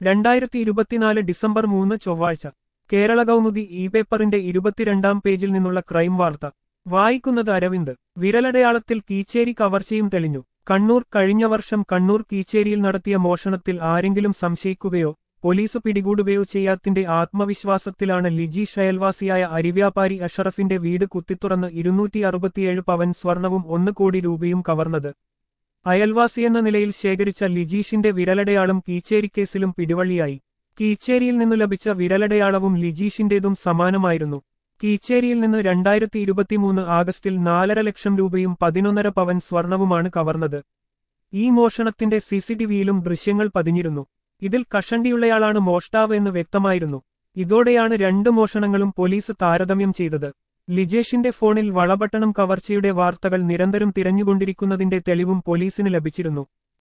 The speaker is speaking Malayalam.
രണ്ടായിരത്തി ഇരുപത്തിനാല് ഡിസംബർ മൂന്ന് ചൊവ്വാഴ്ച കേരള കൗമുദി ഇ പേപ്പറിന്റെ ഇരുപത്തിരണ്ടാം പേജിൽ നിന്നുള്ള ക്രൈം വാർത്ത വായിക്കുന്നത് അരവിന്ദ് വിരലടയാളത്തിൽ കീച്ചേരി കവർച്ചയും തെളിഞ്ഞു കണ്ണൂർ കഴിഞ്ഞ വർഷം കണ്ണൂർ കീച്ചേരിയിൽ നടത്തിയ മോഷണത്തിൽ ആരെങ്കിലും സംശയിക്കുകയോ പോലീസ് പിടികൂടുകയോ ചെയ്യാത്തിന്റെ ആത്മവിശ്വാസത്തിലാണ് ലിജീഷ് അയൽവാസിയായ അരിവ്യാപാരി അഷറഫിന്റെ വീട് കുത്തിത്തുറന്ന് ഇരുന്നൂറ്റി അറുപത്തിയേഴ് പവൻ സ്വർണവും ഒന്ന് കോടി രൂപയും കവർന്നത് അയൽവാസിയെന്ന നിലയിൽ ശേഖരിച്ച ലിജീഷിന്റെ വിരലടയാളം കീച്ചേരി കേസിലും പിടിവള്ളിയായി കീച്ചേരിയിൽ നിന്നു ലഭിച്ച വിരലടയാളവും ലിജീഷിന്റേതും സമാനമായിരുന്നു കീച്ചേരിയിൽ നിന്ന് രണ്ടായിരത്തി ഇരുപത്തിമൂന്ന് ആഗസ്റ്റിൽ നാലര ലക്ഷം രൂപയും പതിനൊന്നര പവൻ സ്വർണവുമാണ് കവർന്നത് ഈ മോഷണത്തിന്റെ സിസിടിവിയിലും ദൃശ്യങ്ങൾ പതിഞ്ഞിരുന്നു ഇതിൽ കഷണ്ടിയുള്ളയാളാണ് മോഷ്ടാവ് എന്ന് വ്യക്തമായിരുന്നു ഇതോടെയാണ് രണ്ട് മോഷണങ്ങളും പോലീസ് താരതമ്യം ചെയ്തത് ലിജേഷിന്റെ ഫോണിൽ വളപട്ടണം കവർച്ചയുടെ വാർത്തകൾ നിരന്തരം തിരഞ്ഞുകൊണ്ടിരിക്കുന്നതിന്റെ തെളിവും പോലീസിന് ലഭിച്ചിരുന്നു